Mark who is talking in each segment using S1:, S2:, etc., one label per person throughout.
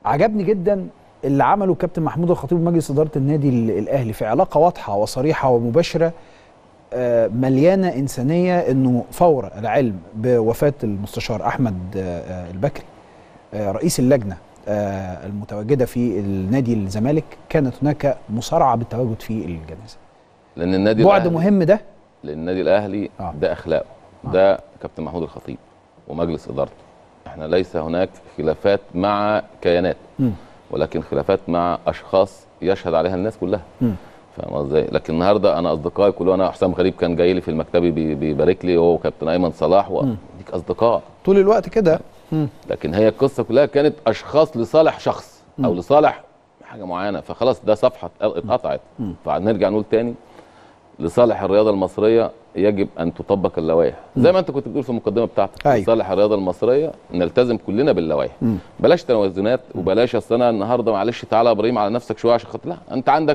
S1: عجبني جدا اللي عمله كابتن محمود الخطيب ومجلس اداره النادي ال- الاهلي في علاقه واضحه وصريحه ومباشره آه، مليانه انسانيه انه فور العلم بوفاه المستشار احمد آه، آه، البكري آه، رئيس اللجنه آه، المتواجده في النادي الزمالك كانت هناك مسارعه بالتواجد في الجنازه
S2: لان النادي
S1: بعد
S2: الأهلي-
S1: مهم ده
S2: لان النادي الاهلي
S1: آه.
S2: ده اخلاقه ده كابتن محمود الخطيب ومجلس ادارته احنا ليس هناك خلافات مع كيانات
S1: مم.
S2: ولكن خلافات مع اشخاص يشهد عليها الناس كلها
S1: مم.
S2: فاهم ازاي لكن النهارده انا اصدقائي كلهم انا حسام غريب كان جاي لي في المكتبي بي- بيبارك لي هو وكابتن ايمن صلاح وديك اصدقاء
S1: طول الوقت كده مم.
S2: لكن هي القصه كلها كانت اشخاص لصالح شخص او لصالح حاجه معينه فخلاص ده صفحه اتقطعت فنرجع نقول تاني لصالح الرياضه المصريه يجب ان تطبق اللوائح زي ما انت كنت بتقول في المقدمه بتاعتك
S1: أيوة.
S2: لصالح الرياضه المصريه نلتزم كلنا باللوائح بلاش توازنات وبلاش اصل انا النهارده معلش تعالى يا ابراهيم على نفسك شويه عشان خاطر لا انت عندك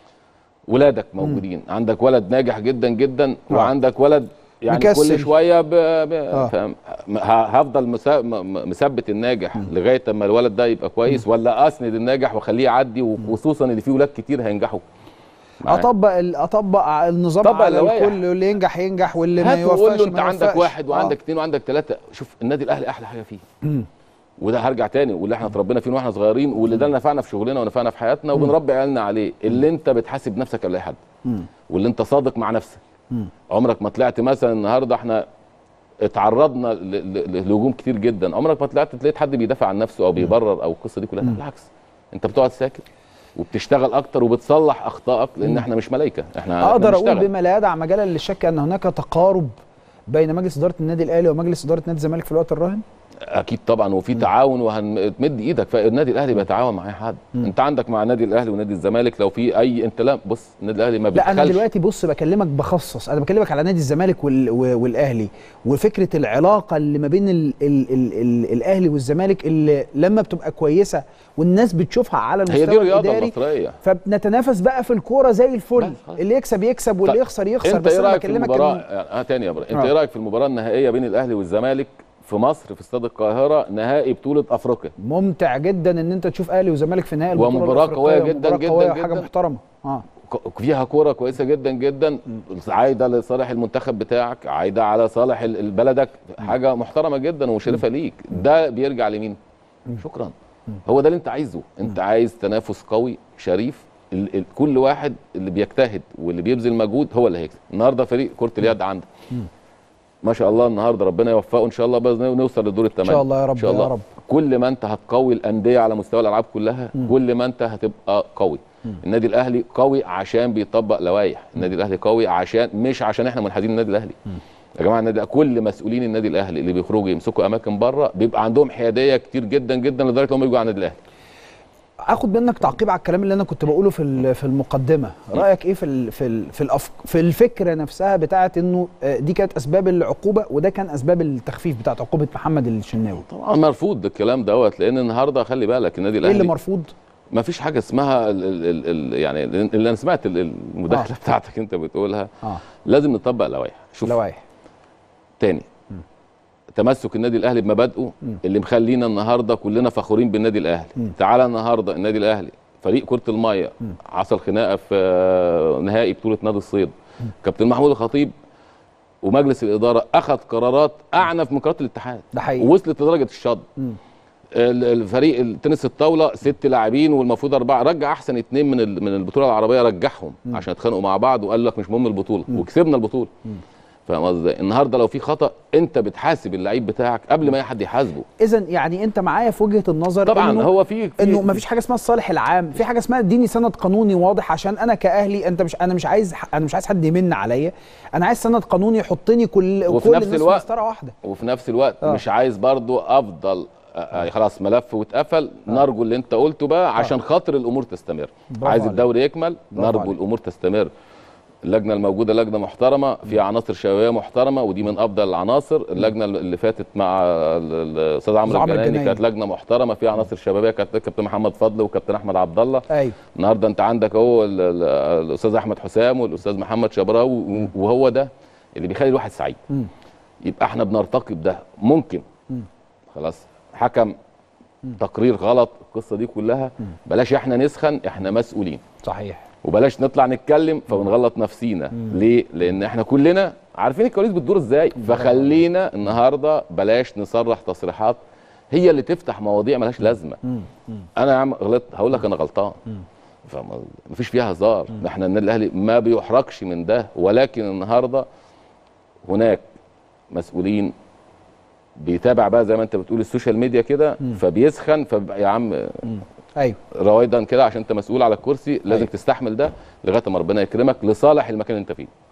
S2: ولادك موجودين عندك ولد ناجح جدا جدا وعندك ولد يعني
S1: مكسل.
S2: كل شويه ب... ب... فاهم؟ ه- هفضل مسا... م- م- مثبت الناجح لغايه اما الولد ده يبقى كويس ولا اسند الناجح واخليه يعدي وخصوصا اللي فيه ولاد كتير هينجحوا معايا.
S1: اطبق ال- اطبق النظام
S2: طبق
S1: على
S2: اللوائح.
S1: الكل واللي ينجح ينجح واللي ما
S2: هات وقول
S1: يوفقش
S2: له انت
S1: ما
S2: عندك
S1: يوفقش.
S2: واحد
S1: آه.
S2: وعندك اثنين وعندك ثلاثه شوف النادي الاهلي احلى حاجه فيه وده هرجع تاني واللي احنا اتربينا فيه واحنا صغيرين واللي ده نفعنا في شغلنا ونفعنا في حياتنا وبنربي عيالنا عليه اللي انت بتحاسب نفسك قبل اي حد واللي انت صادق مع نفسك عمرك ما طلعت مثلا النهارده احنا اتعرضنا ل- ل- لهجوم كتير جدا عمرك ما طلعت تلاقيت حد بيدافع عن نفسه او بيبرر او القصه دي كلها لا بالعكس انت بتقعد ساكت وبتشتغل اكتر وبتصلح اخطائك لان احنا مش ملائكه احنا
S1: اقدر
S2: إحنا
S1: اقول
S2: بنشتغل.
S1: بما لا يدع مجالا للشك ان هناك تقارب بين مجلس اداره النادي الاهلي ومجلس اداره نادي الزمالك في الوقت الراهن
S2: اكيد طبعا وفي تعاون وهنمد ايدك فالنادي الاهلي بيتعاون مع اي حد انت عندك مع النادي الاهلي ونادي الزمالك لو في اي انت لا بص النادي الاهلي ما
S1: لا انا
S2: بيدخلش
S1: دلوقتي بص بكلمك بخصص انا بكلمك على نادي الزمالك وال... و- والاهلي وفكره العلاقه اللي ما بين ال... ال... ال... ال... الاهلي والزمالك اللي لما بتبقى كويسه والناس بتشوفها على المستوى
S2: هي دي الرياضه
S1: الاداري
S2: المصريه
S1: فبنتنافس بقى في الكوره زي الفل
S2: بس خلاص.
S1: اللي يكسب يكسب واللي
S2: طيب،
S1: يخسر يخسر
S2: انت
S1: بس
S2: ايه
S1: انا
S2: رايك في
S1: بكلمك
S2: المباراه
S1: إنه-
S2: يعني اه تاني يا ابراهيم انت
S1: آه.
S2: ايه رايك في المباراه النهائيه بين الاهلي والزمالك في مصر في استاد القاهره نهائي بطوله افريقيا
S1: ممتع جدا ان انت تشوف اهلي وزمالك في نهائي البطوله
S2: ومباراة
S1: الأفريقية،
S2: قوية جدا
S1: ومباراة
S2: جدا
S1: قوية
S2: جدا.
S1: وحاجه محترمه اه
S2: ك- فيها كوره كويسه جدا جدا عايده لصالح المنتخب بتاعك عايده على صالح ال- ال- بلدك حاجه محترمه جدا ومشرفه ليك ده بيرجع لمين شكرا هو ده اللي انت عايزه انت عايز تنافس قوي شريف ال ال كل واحد اللي بيجتهد واللي بيبذل مجهود هو اللي هيكسب النهارده فريق كره اليد عندك ما شاء الله النهارده ربنا يوفقه ان شاء الله باذن الله ونوصل للدور الثمانيه
S1: شاء الله يا رب،
S2: ان شاء الله
S1: يا رب.
S2: كل ما انت هتقوي الانديه على مستوى الالعاب كلها كل ما انت هتبقى قوي النادي الاهلي قوي عشان بيطبق لوائح النادي الاهلي قوي عشان مش عشان احنا منحازين للنادي الاهلي يا جماعه النادي كل مسؤولين النادي الاهلي اللي بيخرجوا يمسكوا اماكن بره بيبقى عندهم حياديه كتير جدا جدا لدرجه انهم يجوا على النادي الاهلي
S1: اخد منك تعقيب على الكلام اللي انا كنت بقوله في ال- في المقدمه رايك ايه في ال في ال في, الأفك في الفكره نفسها بتاعه انه آه، دي كانت اسباب العقوبه وده كان اسباب التخفيف بتاعه عقوبه محمد الشناوي
S2: طبعا مرفوض الكلام دوت لان النهارده خلي بالك النادي
S1: ايه
S2: الاهلي
S1: اللي مرفوض
S2: ما فيش حاجه اسمها ال ال ال ال يعني اللي انا سمعت ال- المداخله
S1: آه.
S2: بتاعتك انت بتقولها
S1: اه
S2: لازم نطبق لوائح شوف
S1: لوائح
S2: تاني تمسك النادي الاهلي بمبادئه اللي مخلينا النهارده كلنا فخورين بالنادي الاهلي تعالى النهارده النادي الاهلي فريق كره الميه حصل خناقه في آه، نهائي بطوله نادي الصيد كابتن محمود الخطيب ومجلس الاداره اخذ قرارات اعنف من قرارات الاتحاد
S1: ده حقيقي.
S2: ووصلت لدرجه الشط ال- الفريق التنس الطاوله ست لاعبين والمفروض اربعه رجع احسن اثنين من ال- من البطوله العربيه رجعهم عشان يتخانقوا مع بعض وقال لك مش مهم البطوله وكسبنا البطوله فاهم قصدي إزاي؟ النهارده لو في خطا انت بتحاسب اللعيب بتاعك قبل ما اي حد يحاسبه
S1: اذا يعني انت معايا في وجهه النظر
S2: طبعا
S1: إنه
S2: هو في في-
S1: انه ما فيش حاجه اسمها الصالح العام في حاجه اسمها اديني سند قانوني واضح عشان انا كاهلي انت مش انا مش عايز انا مش عايز حد يمن عليا انا عايز سند قانوني يحطني كل
S2: وفي
S1: كل
S2: نفس
S1: الناس
S2: الوقت-
S1: في مسطره واحده
S2: وفي نفس الوقت
S1: آه.
S2: مش عايز برضو افضل آه، آه، خلاص ملف واتقفل نرجو اللي انت قلته بقى عشان خاطر الامور تستمر
S1: برافو
S2: عايز
S1: عليك.
S2: الدوري يكمل
S1: برافو
S2: نرجو
S1: عليك.
S2: الامور تستمر اللجنه الموجوده لجنه محترمه في عناصر شبابيه محترمه ودي من افضل العناصر اللجنه اللي فاتت مع ال- ال- الاستاذ عمرو
S1: عمرو
S2: الجناني
S1: الجنايني.
S2: كانت لجنه محترمه في عناصر شبابيه كانت كابتن محمد فضل وكابتن احمد عبد الله
S1: ايوه
S2: النهارده انت عندك اهو ال- ال- الاستاذ احمد حسام والاستاذ محمد شبراوي وهو ده اللي بيخلي الواحد سعيد
S1: مم.
S2: يبقى احنا بنرتقي بده ممكن خلاص حكم تقرير غلط القصه دي كلها بلاش احنا نسخن احنا مسؤولين
S1: صحيح
S2: وبلاش نطلع نتكلم فبنغلط نفسينا ليه لان احنا كلنا عارفين الكواليس بتدور ازاي فخلينا النهارده بلاش نصرح تصريحات هي اللي تفتح مواضيع ملهاش لازمه انا يا عم غلطت هقول لك انا غلطان فما- مفيش فيها هزار احنا النادي الاهلي ما بيحرجش من ده ولكن النهارده هناك مسؤولين بيتابع بقى زي ما انت بتقول السوشيال ميديا كده فبيسخن فبيبقى يا عم
S1: ايوه
S2: رويدا كده عشان انت مسؤول على الكرسي لازم
S1: أيوة.
S2: تستحمل ده لغايه ما ربنا يكرمك لصالح المكان اللي انت فيه